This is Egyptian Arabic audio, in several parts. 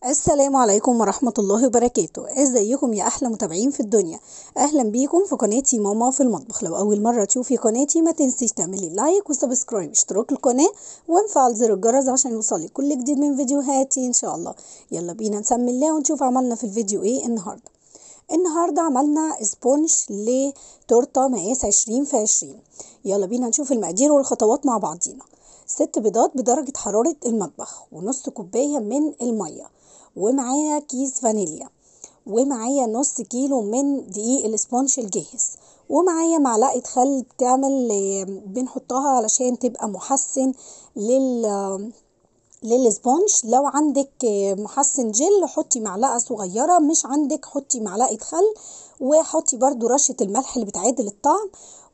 السلام عليكم ورحمة الله وبركاته ازيكم يا احلى متابعين في الدنيا اهلا بيكم في قناتي ماما في المطبخ لو اول مرة تشوفي قناتي ما تنسيش تعملي لايك وسبسكرايب اشتراك القناة وانفعل زر الجرس عشان يوصلك كل جديد من فيديوهاتي ان شاء الله يلا بينا نسمي الله ونشوف عملنا في الفيديو ايه النهاردة النهاردة عملنا سبونج لتورتة مقاس عشرين في عشرين يلا بينا نشوف المقادير والخطوات مع بعضينا ست بيضات بدرجة حرارة المطبخ ونص كوباية من المية ومعايا كيس فانيليا ومعايا نص كيلو من دقيق الاسبونج الجاهز ومعايا معلقة خل بتعمل بنحطها علشان تبقى محسن لل للسبونج لو عندك محسن جل حطي معلقة صغيرة مش عندك حطي معلقة خل وحطي برضو رشة الملح اللي بتعادل الطعم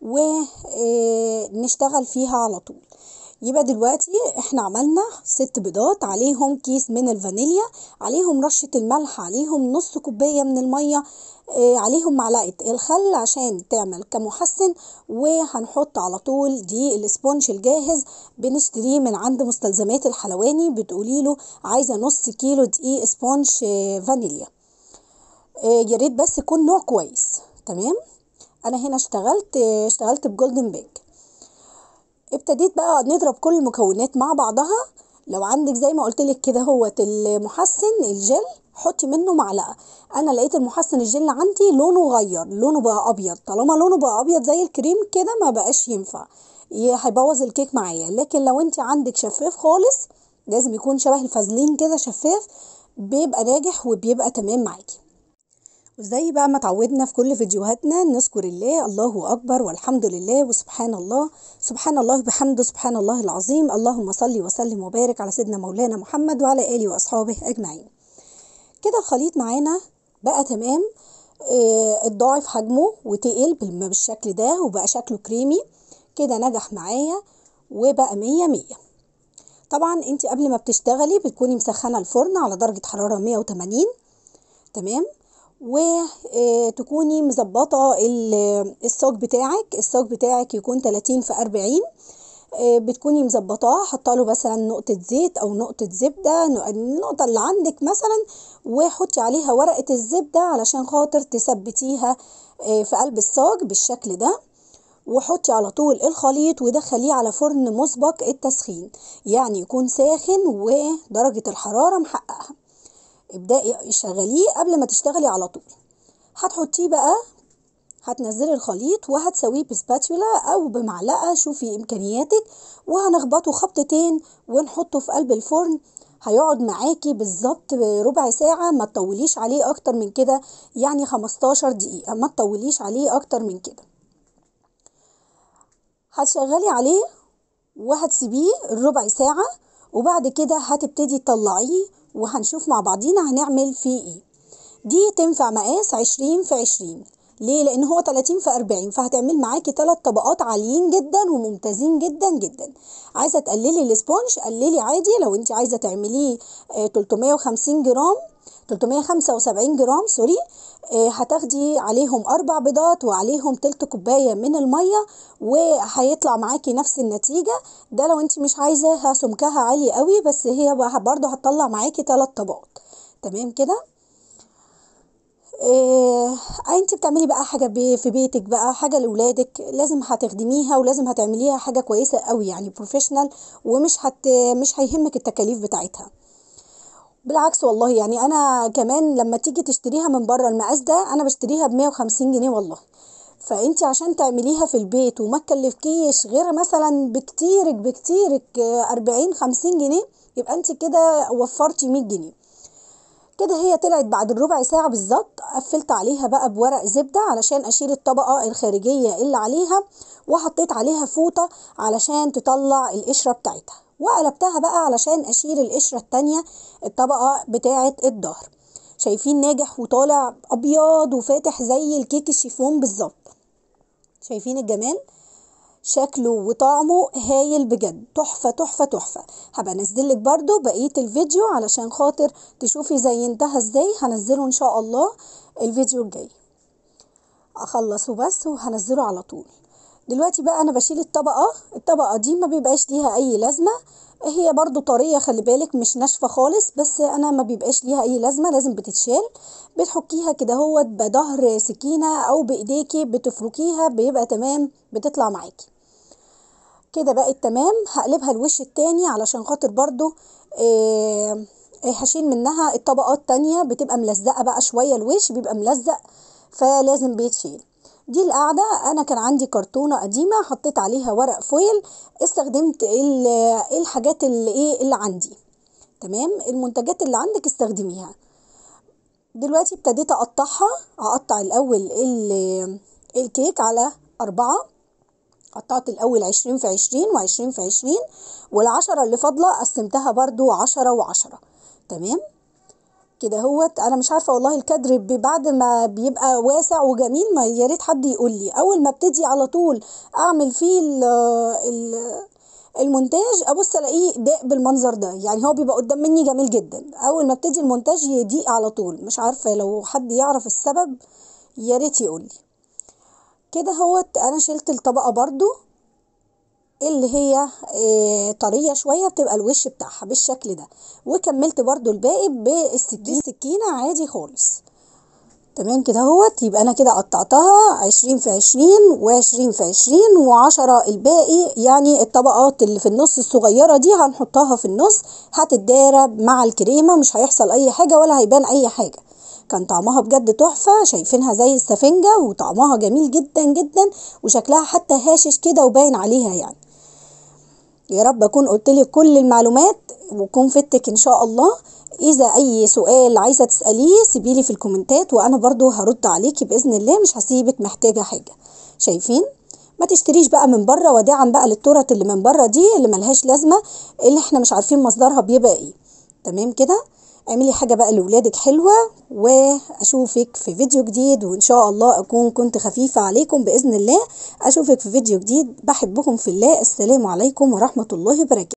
ونشتغل فيها على طول يبقى دلوقتي احنا عملنا ست بيضات عليهم كيس من الفانيليا عليهم رشة الملح عليهم نص كوباية من المية اه عليهم معلقة الخل عشان تعمل كمحسن وهنحط على طول دي الاسبونج الجاهز بنشتريه من عند مستلزمات الحلواني بتقولي له عايزة نص كيلو دقيق اسبونج اه فانيليا اه يا ريت بس يكون نوع كويس تمام انا هنا اشتغلت اشتغلت بجولدن بيك ابتديت بقى نضرب كل المكونات مع بعضها لو عندك زي ما قلت لك كده هوت المحسن الجل حطي منه معلقه انا لقيت المحسن الجل عندي لونه غير لونه بقى ابيض طالما لونه بقى ابيض زي الكريم كده ما بقاش ينفع هيبوظ الكيك معايا لكن لو انت عندك شفاف خالص لازم يكون شبه الفازلين كده شفاف بيبقى ناجح وبيبقى تمام معاكي وزي بقى ما اتعودنا في كل فيديوهاتنا نذكر الله الله اكبر والحمد لله وسبحان الله سبحان الله بحمده سبحان الله العظيم اللهم صل وسلم وبارك على سيدنا مولانا محمد وعلى اله واصحابه اجمعين كده الخليط معانا بقى تمام آه اتضاعف حجمه وتقل بالشكل ده وبقى شكله كريمي كده نجح معايا وبقى مية مية طبعا انت قبل ما بتشتغلي بتكوني مسخنه الفرن على درجه حراره 180 تمام وتكوني مظبطة الصاج بتاعك الصاج بتاعك يكون 30 في 40 بتكوني مظبطاه حاطه له مثلا نقطه زيت او نقطه زبده النقطه اللي عندك مثلا وحطي عليها ورقه الزبده علشان خاطر تثبتيها في قلب الصاج بالشكل ده وحطي على طول الخليط ودخليه على فرن مسبق التسخين يعني يكون ساخن ودرجه الحراره محققها ابدأي شغليه قبل ما تشتغلي على طول هتحطيه بقى هتنزلي الخليط وهتسويه بسباتولا او بمعلقه شوفي امكانياتك وهنخبطه خبطتين ونحطه في قلب الفرن هيقعد معاكي بالظبط ربع ساعة ما تطوليش عليه اكتر من كده يعني 15 دقيقة ما تطوليش عليه اكتر من كده هتشغلي عليه وهتسيبيه ربع ساعة وبعد كده هتبتدي تطلعيه وهنشوف مع بعضينا هنعمل فيه ايه دي تنفع مقاس عشرين في عشرين ليه لان هو تلاتين في اربعين فهتعمل معاكي تلات طبقات عاليين جدا وممتازين جدا جدا عايزه تقللي الاسبونج قللي عادي لو انت عايزه تعمليه تلتمية وخمسين جرام 375 جرام سوري آه هتاخدي عليهم اربع بيضات وعليهم تلت كوبايه من الميه وهيطلع معاكي نفس النتيجه ده لو انت مش عايزاها سمكها عالي قوي بس هي برضه هتطلع معاكي ثلاث طبقات تمام كده آه انت بتعملي بقى حاجه بي في بيتك بقى حاجه لاولادك لازم هتخدميها ولازم هتعمليها حاجه كويسه قوي يعني بروفيشنال ومش هت مش هيهمك التكاليف بتاعتها بالعكس والله يعني انا كمان لما تيجي تشتريها من بره المقاس ده انا بشتريها ب 150 جنيه والله فانت عشان تعمليها في البيت وما تكلفكيش غير مثلا بكتيرك بكتيرك 40 50 جنيه يبقى انت كده وفرتي 100 جنيه كده هي طلعت بعد الربع ساعة بالظبط قفلت عليها بقى بورق زبدة علشان اشيل الطبقة الخارجية اللي عليها وحطيت عليها فوطة علشان تطلع القشرة بتاعتها وقلبتها بقى علشان اشيل القشرة التانية الطبقة بتاعة الظهر شايفين ناجح وطالع ابيض وفاتح زي الكيك الشيفون بالظبط شايفين الجمال شكله وطعمه هايل بجد تحفة تحفة تحفة هبقى انزلك برضو بقية الفيديو علشان خاطر تشوفي زينتها ازاي هنزله ان شاء الله الفيديو الجاي اخلص وبس وهنزله على طول دلوقتي بقى انا بشيل الطبقة الطبقة دي ما بيبقاش ليها اي لازمة هي برضو طرية خلي بالك مش ناشفة خالص بس انا ما بيبقاش ليها اي لازمة لازم بتتشال بتحكيها كده هو بظهر سكينة او بايديكي بتفركيها بيبقى تمام بتطلع معاكي كده بقت تمام هقلبها الوش التاني علشان خاطر برضو آه هشيل منها الطبقات التانية بتبقى ملزقة بقى شوية الوش بيبقى ملزق فلازم بيتشيل دي القاعدة انا كان عندي كرتونة قديمة حطيت عليها ورق فويل استخدمت الحاجات اللي ايه اللي عندي تمام المنتجات اللي عندك استخدميها دلوقتي ابتديت اقطعها اقطع الاول الكيك على اربعة قطعت الاول عشرين في عشرين وعشرين في عشرين والعشرة اللي فاضلة قسمتها برضو عشرة وعشرة تمام كده هوت انا مش عارفه والله الكادر بعد ما بيبقى واسع وجميل ما يا ريت حد يقول لي اول ما ابتدي على طول اعمل فيه ال ال المونتاج ابص الاقيه ضاق بالمنظر ده يعني هو بيبقى قدام مني جميل جدا اول ما ابتدي المونتاج يضيق على طول مش عارفه لو حد يعرف السبب يا ريت يقول لي كده هوت انا شلت الطبقه برضو اللي هي إيه طرية شوية بتبقى الوش بتاعها بالشكل ده وكملت برضو الباقي بالسكينة عادي خالص تمام كده اهوت يبقى انا كده قطعتها عشرين في عشرين وعشرين في عشرين وعشرة الباقي يعني الطبقات اللي في النص الصغيرة دي هنحطها في النص هتتدارب مع الكريمة مش هيحصل اي حاجة ولا هيبان اي حاجة كان طعمها بجد تحفة شايفينها زي السفنجة وطعمها جميل جدا جدا وشكلها حتى هاشش كده وباين عليها يعني يا رب اكون قلت لك كل المعلومات وكون فدتك ان شاء الله اذا اي سؤال عايزه تساليه سيبيلي في الكومنتات وانا برضو هرد عليكي باذن الله مش هسيبك محتاجه حاجه شايفين ما تشتريش بقى من بره وداعا بقى للتورت اللي من بره دي اللي ملهاش لازمه اللي احنا مش عارفين مصدرها بيبقى ايه تمام كده اعملي حاجه بقى لاولادك حلوه واشوفك في فيديو جديد وان شاء الله اكون كنت خفيفه عليكم باذن الله اشوفك في فيديو جديد بحبكم في الله السلام عليكم ورحمه الله وبركاته